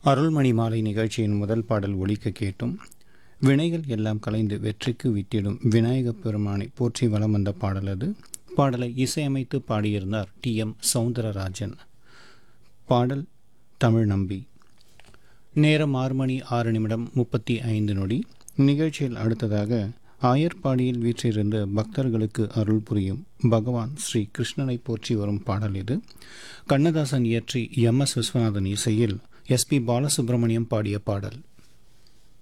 அருள்மணி மாலை நிகழ்ச்சியின் முதல் பாடல் ஒலிக்க கேட்டும் வினைகள் எல்லாம் கலைந்து வெற்றிக்கு வித்திடும் விநாயகப் பெருமானை போற்றி வலம் வந்த பாடல் அது பாடலை இசையமைத்து பாடியிருந்தார் டி எம் சவுந்தரராஜன் பாடல் தமிழ் நம்பி நேரம் ஆறு மணி ஆறு நிமிடம் முப்பத்தி ஐந்து நொடி நிகழ்ச்சியில் அடுத்ததாக ஆயர்பாடியில் வீற்றிருந்து பக்தர்களுக்கு அருள் புரியும் பகவான் ஸ்ரீ கிருஷ்ணனை போற்றி வரும் பாடல் இது கண்ணதாசன் இயற்றி எம் எஸ் விஸ்வநாதன் இசையில் எஸ் பி பாலசுப்ரமணியம் பாடிய பாடல்